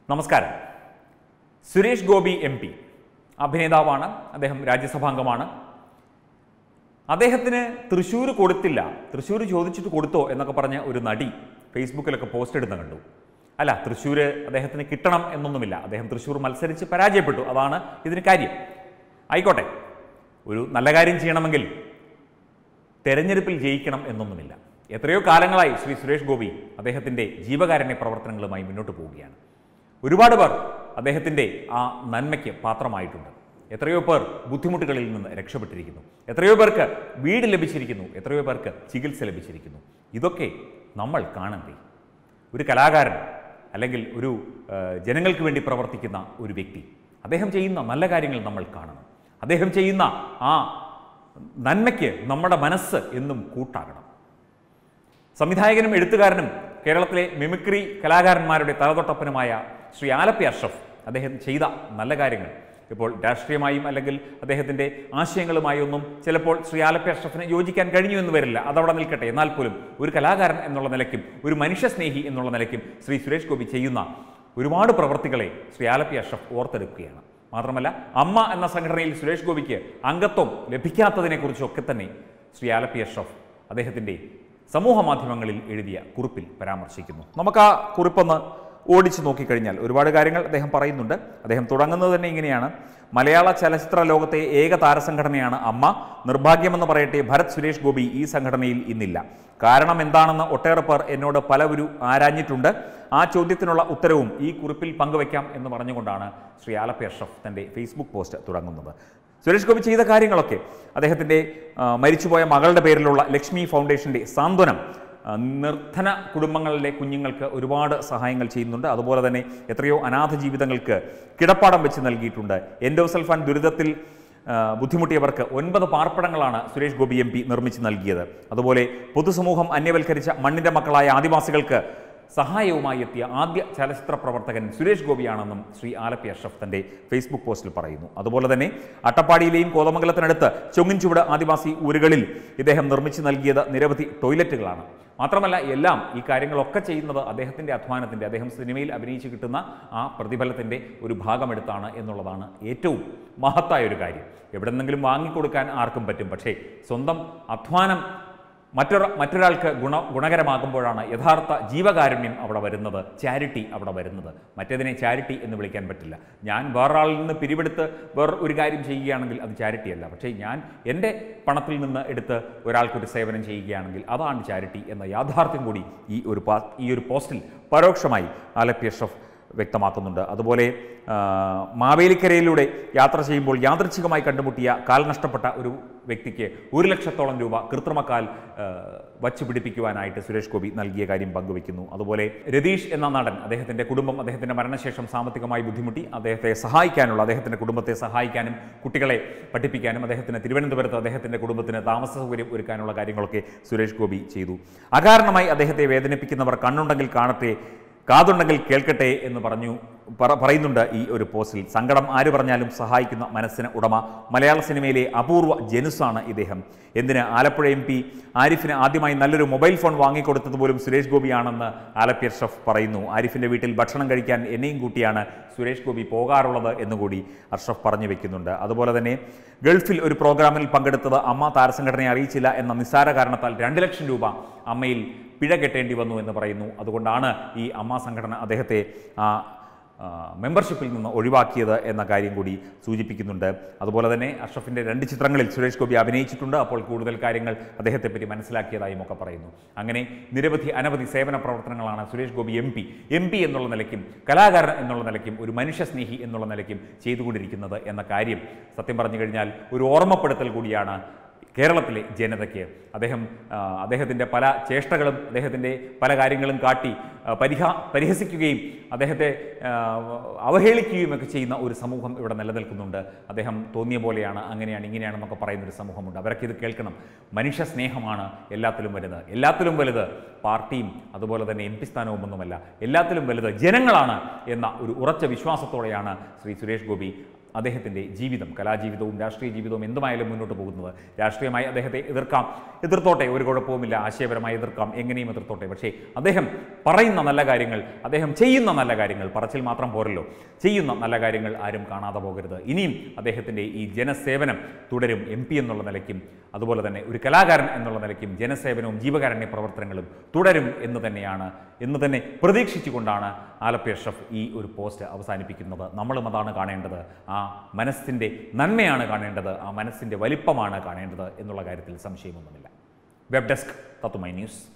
നമസ്കാരം Suresh Gopi M P അഭിനേതാവാണ് അദ്ദേഹം രാജ്യസഭാംഗമാണ് അദ്ദേഹത്തിന് തൃശ്ശൂർ കൊടുത്തില്ല തൃശ്ശൂർ ചോദിച്ചിട്ട് കൊടുത്തോ എന്നൊക്കെ പറഞ്ഞ ഒരു നടി ഫേസ്ബുക്കിലൊക്കെ പോസ്റ്റ് ഇടുന്ന കണ്ടു അല്ല തൃശ്ശൂർ അദ്ദേഹത്തിന് കിട്ടണം എന്നൊന്നുമില്ല അദ്ദേഹം തൃശ്ശൂർ മത്സരിച്ച് പരാജയപ്പെട്ടു അതാണ് ഇതിന് കാര്യം ആയിക്കോട്ടെ ഒരു നല്ല കാര്യം ചെയ്യണമെങ്കിൽ തെരഞ്ഞെടുപ്പിൽ ജയിക്കണം എന്നൊന്നുമില്ല എത്രയോ കാലങ്ങളായി ശ്രീ സുരേഷ് ഗോപി അദ്ദേഹത്തിൻ്റെ ജീവകാരുണ്യ പ്രവർത്തനങ്ങളുമായി മുന്നോട്ട് പോവുകയാണ് ഒരുപാട് പേർ അദ്ദേഹത്തിൻ്റെ ആ നന്മയ്ക്ക് പാത്രമായിട്ടുണ്ട് എത്രയോ പേർ ബുദ്ധിമുട്ടുകളിൽ നിന്ന് രക്ഷപ്പെട്ടിരിക്കുന്നു എത്രയോ പേർക്ക് വീട് ലഭിച്ചിരിക്കുന്നു എത്രയോ പേർക്ക് ചികിത്സ ലഭിച്ചിരിക്കുന്നു ഇതൊക്കെ നമ്മൾ കാണണ്ടേ ഒരു കലാകാരൻ അല്ലെങ്കിൽ ഒരു ആ, ജനങ്ങൾക്ക് വേണ്ടി പ്രവർത്തിക്കുന്ന ഒരു വ്യക്തി അദ്ദേഹം ചെയ്യുന്ന നല്ല കാര്യങ്ങൾ നമ്മൾ കാണണം അദ്ദേഹം ചെയ്യുന്ന ആ നന്മയ്ക്ക് നമ്മുടെ മനസ്സ് എന്നും കൂട്ടാകണം സംവിധായകനും എഴുത്തുകാരനും കേരളത്തിലെ മിമിക്രി കലാകാരന്മാരുടെ തലതൊട്ടപ്പനുമായ ശ്രീ ആലപ്പി അഷ്റഫ് അദ്ദേഹം ചെയ്ത നല്ല കാര്യങ്ങൾ ഇപ്പോൾ രാഷ്ട്രീയമായും അല്ലെങ്കിൽ അദ്ദേഹത്തിൻ്റെ ആശയങ്ങളുമായി ഒന്നും ചിലപ്പോൾ ശ്രീ ആലപ്പി അഷ്റഫിന് യോജിക്കാൻ കഴിഞ്ഞു എന്ന് വരില്ല അതവിടെ നിൽക്കട്ടെ എന്നാൽ പോലും ഒരു കലാകാരൻ എന്നുള്ള നിലയ്ക്കും ഒരു മനുഷ്യസ്നേഹി എന്നുള്ള നിലയ്ക്കും ശ്രീ സുരേഷ് ഗോപി ചെയ്യുന്ന ഒരുപാട് പ്രവർത്തികളെ ശ്രീ ആലപ്പി അഷ്റഫ് ഓർത്തെടുക്കുകയാണ് മാത്രമല്ല അമ്മ എന്ന സംഘടനയിൽ സുരേഷ് ഗോപിക്ക് അംഗത്വം ലഭിക്കാത്തതിനെക്കുറിച്ചൊക്കെ തന്നെ ശ്രീ ആലപ്പി അഷ്റഫ് അദ്ദേഹത്തിൻ്റെ സമൂഹ മാധ്യമങ്ങളിൽ എഴുതിയ കുറിപ്പിൽ പരാമർശിക്കുന്നു നമുക്ക് ആ കുറിപ്പൊന്ന് ഓടിച്ചു നോക്കിക്കഴിഞ്ഞാൽ ഒരുപാട് കാര്യങ്ങൾ അദ്ദേഹം പറയുന്നുണ്ട് അദ്ദേഹം തുടങ്ങുന്നത് തന്നെ ഇങ്ങനെയാണ് മലയാള ചലച്ചിത്ര ലോകത്തെ ഏക താരസംഘടനയാണ് അമ്മ നിർഭാഗ്യമെന്ന് പറയട്ടെ ഭരത് സുരേഷ് ഗോപി ഈ സംഘടനയിൽ ഇന്നില്ല കാരണം എന്താണെന്ന് ഒട്ടേറെ പേർ എന്നോട് പലവരും ആരാഞ്ഞിട്ടുണ്ട് ആ ചോദ്യത്തിനുള്ള ഉത്തരവും ഈ കുറിപ്പിൽ പങ്കുവയ്ക്കാം എന്ന് പറഞ്ഞുകൊണ്ടാണ് ശ്രീ ആലപ്പി അഷ്റഫ് തൻ്റെ ഫേസ്ബുക്ക് പോസ്റ്റ് തുടങ്ങുന്നത് സുരേഷ് ഗോപി ചെയ്ത കാര്യങ്ങളൊക്കെ അദ്ദേഹത്തിൻ്റെ ആ, മരിച്ചുപോയ മകളുടെ പേരിലുള്ള ലക്ഷ്മി ഫൗണ്ടേഷൻ്റെ സാന്ത്വനം ആ, നിർധന കുടുംബങ്ങളിലെ കുഞ്ഞുങ്ങൾക്ക് ഒരുപാട് സഹായങ്ങൾ ചെയ്യുന്നുണ്ട് അതുപോലെ തന്നെ എത്രയോ അനാഥ ജീവിതങ്ങൾക്ക് കിടപ്പാടം വെച്ച് നൽകിയിട്ടുണ്ട് എൻഡോസൾഫാൻ ദുരിതത്തിൽ ആ, ബുദ്ധിമുട്ടിയവർക്ക് ഒൻപത് പാർപ്പിടങ്ങളാണ് സുരേഷ് ഗോപി എം പി നിർമ്മിച്ച് നൽകിയത് അതുപോലെ പൊതുസമൂഹം അന്യവൽക്കരിച്ച മണ്ണിൻ്റെ മക്കളായ ആദിവാസികൾക്ക് സഹായവുമായി എത്തിയ ആദ്യ ചലച്ചിത്ര പ്രവർത്തകൻ സുരേഷ് ഗോപിയാണെന്നും ശ്രീ ആലപ്പി അഷ്റഫ് തന്റെ ഫേസ്ബുക്ക് പോസ്റ്റിൽ പറയുന്നു അതുപോലെ തന്നെ അട്ടപ്പാടിയിലെയും കോതമംഗലത്തിനടുത്ത് ചൊങ്ങിൻചുവട് ആദിവാസി ഊരുകളിൽ ഇദ്ദേഹം നിർമ്മിച്ചു നൽകിയത് നിരവധി ടോയ്ലറ്റുകളാണ് മാത്രമല്ല എല്ലാം ഈ കാര്യങ്ങളൊക്കെ ചെയ്യുന്നത് അദ്ദേഹത്തിൻ്റെ അധ്വാനത്തിൻ്റെ അദ്ദേഹം സിനിമയിൽ അഭിനയിച്ച് കിട്ടുന്ന ആ പ്രതിഫലത്തിൻ്റെ ഒരു ഭാഗമെടുത്താണ് എന്നുള്ളതാണ് ഏറ്റവും മഹത്തായ ഒരു കാര്യം എവിടെന്നെങ്കിലും വാങ്ങിക്കൊടുക്കാൻ ആർക്കും പറ്റും പക്ഷേ സ്വന്തം അധ്വാനം മറ്റൊരു മറ്റൊരാൾക്ക് ഗുണ ഗുണകരമാകുമ്പോഴാണ് യഥാർത്ഥ ജീവകാരുണ്യം അവിടെ വരുന്നത് ചാരിറ്റി അവിടെ വരുന്നത് മറ്റേതിനെ ചാരിറ്റി എന്ന് വിളിക്കാൻ പറ്റില്ല ഞാൻ വേറൊരാളിൽ നിന്ന് പിരിവെടുത്ത് വേറെ ഒരു കാര്യം ചെയ്യുകയാണെങ്കിൽ അത് ചാരിറ്റി അല്ല പക്ഷേ ഞാൻ എൻ്റെ പണത്തിൽ നിന്ന് എടുത്ത് ഒരാൾക്കൊരു സേവനം ചെയ്യുകയാണെങ്കിൽ അതാണ് ചാരിറ്റി എന്ന യാഥാർത്ഥ്യം കൂടി ഈ ഒരു പാ ഈ ഒരു പോസ്റ്റിൽ പരോക്ഷമായി ആലപ്പി അഷ്റഫ് വ്യക്തമാക്കുന്നുണ്ട് അതുപോലെ ആ, മാവേലിക്കരയിലൂടെ യാത്ര ചെയ്യുമ്പോൾ യാദൃച്ഛികമായി കണ്ടുമുട്ടിയ കാൽ നഷ്ടപ്പെട്ട ഒരു വ്യക്തിക്ക് ഒരു ലക്ഷത്തോളം രൂപ കൃത്രിമക്കാൽ ആ, വച്ചു പിടിപ്പിക്കുവാനായിട്ട് സുരേഷ് ഗോപി നൽകിയ കാര്യം പങ്കുവയ്ക്കുന്നു അതുപോലെ രതീഷ് എന്ന നടൻ അദ്ദേഹത്തിൻ്റെ കുടുംബം അദ്ദേഹത്തിൻ്റെ മരണശേഷം സാമ്പത്തികമായി ബുദ്ധിമുട്ടി അദ്ദേഹത്തെ സഹായിക്കാനുള്ള അദ്ദേഹത്തിൻ്റെ കുടുംബത്തെ സഹായിക്കാനും കുട്ടികളെ പഠിപ്പിക്കാനും അദ്ദേഹത്തിന് തിരുവനന്തപുരത്ത് അദ്ദേഹത്തിൻ്റെ കുടുംബത്തിന് താമസ സൗകര്യം ഒരുക്കാനുള്ള കാര്യങ്ങളൊക്കെ സുരേഷ് ഗോപി ചെയ്തു അകാരണമായി അദ്ദേഹത്തെ വേദനിപ്പിക്കുന്നവർ കണ്ണുണ്ടെങ്കിൽ കാണട്ടെ കാതുണ്ടെങ്കിൽ കേൾക്കട്ടെ എന്ന് പറഞ്ഞു പറ- പറയുന്നുണ്ട് ഈ ഒരു പോസ്റ്റിൽ സങ്കടം ആര് പറഞ്ഞാലും സഹായിക്കുന്ന മനസ്സിന് ഉടമ മലയാള സിനിമയിലെ അപൂർവ ജനുസാണ് ഇദ്ദേഹം എന്തിന് ആലപ്പുഴ എം പി ആരിഫിന് ആദ്യമായി നല്ലൊരു മൊബൈൽ ഫോൺ വാങ്ങിക്കൊടുത്തത് പോലും സുരേഷ് ഗോപിയാണെന്ന് ആലപ്പി അഷ്റഫ് പറയുന്നു ആരിഫിൻ്റെ വീട്ടിൽ ഭക്ഷണം കഴിക്കാൻ എന്നെയും കൂട്ടിയാണ് സുരേഷ് ഗോപി പോകാറുള്ളത് എന്നുകൂടി അഷ്റഫ് പറഞ്ഞു വെക്കുന്നുണ്ട് അതുപോലെ തന്നെ ഗൾഫിൽ ഒരു പ്രോഗ്രാമിൽ പങ്കെടുത്തത് അമ്മ താരസംഘടനയെ അറിയിച്ചില്ല എന്ന നിസ്സാര കാരണത്താൽ രണ്ട് ലക്ഷം രൂപ അമ്മയിൽ പിഴ കെട്ടേണ്ടി വന്നു എന്ന് പറയുന്നു അതുകൊണ്ടാണ് ഈ അമ്മ സംഘടന അദ്ദേഹത്തെ ആ ആ, മെമ്പർഷിപ്പിൽ നിന്ന് ഒഴിവാക്കിയത് എന്ന കാര്യം കൂടി സൂചിപ്പിക്കുന്നുണ്ട് അതുപോലെ തന്നെ അഷ്റഫിൻ്റെ രണ്ട് ചിത്രങ്ങളിൽ സുരേഷ് ഗോപി അഭിനയിച്ചിട്ടുണ്ട് അപ്പോൾ കൂടുതൽ കാര്യങ്ങൾ അദ്ദേഹത്തെപ്പറ്റി മനസ്സിലാക്കിയതായും ഒക്കെ പറയുന്നു അങ്ങനെ നിരവധി അനവധി സേവന പ്രവർത്തനങ്ങളാണ് Suresh Gopi M P M P എന്നുള്ള നിലയ്ക്കും കലാകാരൻ എന്നുള്ള നിലയ്ക്കും ഒരു മനുഷ്യസ്നേഹി എന്നുള്ള നിലയ്ക്കും ചെയ്തുകൊണ്ടിരിക്കുന്നത് എന്ന കാര്യം സത്യം പറഞ്ഞു കഴിഞ്ഞാൽ ഒരു ഓർമ്മപ്പെടുത്തൽ കൂടിയാണ് കേരളത്തിലെ ജനതയ്ക്ക് അദ്ദേഹം ആ, അദ്ദേഹത്തിൻ്റെ പല ചേഷ്ടകളും അദ്ദേഹത്തിൻ്റെ പല കാര്യങ്ങളും കാട്ടി ആ, പരിഹാ പരിഹസിക്കുകയും അദ്ദേഹത്തെ ആ, അവഹേളിക്കുകയും ഒക്കെ ചെയ്യുന്ന ഒരു സമൂഹം ഇവിടെ നിലനിൽക്കുന്നുണ്ട് അദ്ദേഹം തോന്നിയ പോലെയാണ് അങ്ങനെയാണ് ഇങ്ങനെയാണെന്നൊക്കെ പറയുന്ന ഒരു സമൂഹമുണ്ട് അവരൊക്കെ ഇത് കേൾക്കണം മനുഷ്യ സ്നേഹമാണ് എല്ലാത്തിലും വലുത് എല്ലാത്തിലും വലുത് പാർട്ടിയും അതുപോലെ തന്നെ എം പി സ്ഥാനവും ഒന്നുമല്ല എല്ലാത്തിലും വലുത് ജനങ്ങളാണ് എന്ന ഒരു ഉറച്ച വിശ്വാസത്തോടെയാണ് ശ്രീ സുരേഷ് ഗോപി അദ്ദേഹത്തിൻ്റെ ജീവിതം കലാജീവിതവും രാഷ്ട്രീയ ജീവിതവും എന്തുമായാലും മുന്നോട്ട് പോകുന്നത് രാഷ്ട്രീയമായി അദ്ദേഹത്തെ എതിർക്കാം എതിർത്തോട്ടെ ഒരു കുഴപ്പവുമില്ല ആശയപരമായി എതിർക്കാം എങ്ങനെയും എതിർത്തോട്ടെ പക്ഷേ അദ്ദേഹം പറയുന്ന നല്ല കാര്യങ്ങൾ അദ്ദേഹം ചെയ്യുന്ന നല്ല കാര്യങ്ങൾ പറച്ചിൽ മാത്രം പോരല്ലോ ചെയ്യുന്ന നല്ല കാര്യങ്ങൾ ആരും കാണാതെ പോകരുത് ഇനിയും അദ്ദേഹത്തിൻ്റെ ഈ ജനസേവനം തുടരും എം പി എന്നുള്ള നിലയ്ക്കും അതുപോലെ തന്നെ ഒരു കലാകാരൻ എന്നുള്ള നിലയ്ക്കും ജനസേവനവും ജീവകാരുണ്യ പ്രവർത്തനങ്ങളും തുടരും എന്ന് തന്നെയാണ് എന്ന് തന്നെ പ്രതീക്ഷിച്ചുകൊണ്ടാണ് ആലപ്പി അഷ്റഫ് ഈ ഒരു പോസ്റ്റ് അവസാനിപ്പിക്കുന്നത് നമ്മളും അതാണ് കാണേണ്ടത് ആ മനസ്സിൻ്റെ നന്മയാണ് കാണേണ്ടത് ആ മനസ്സിൻ്റെ വലിപ്പമാണ് കാണേണ്ടത് എന്നുള്ള കാര്യത്തിൽ സംശയമൊന്നുമില്ല വെബ് ഡെസ്ക് തത്തുമൈ ന്യൂസ്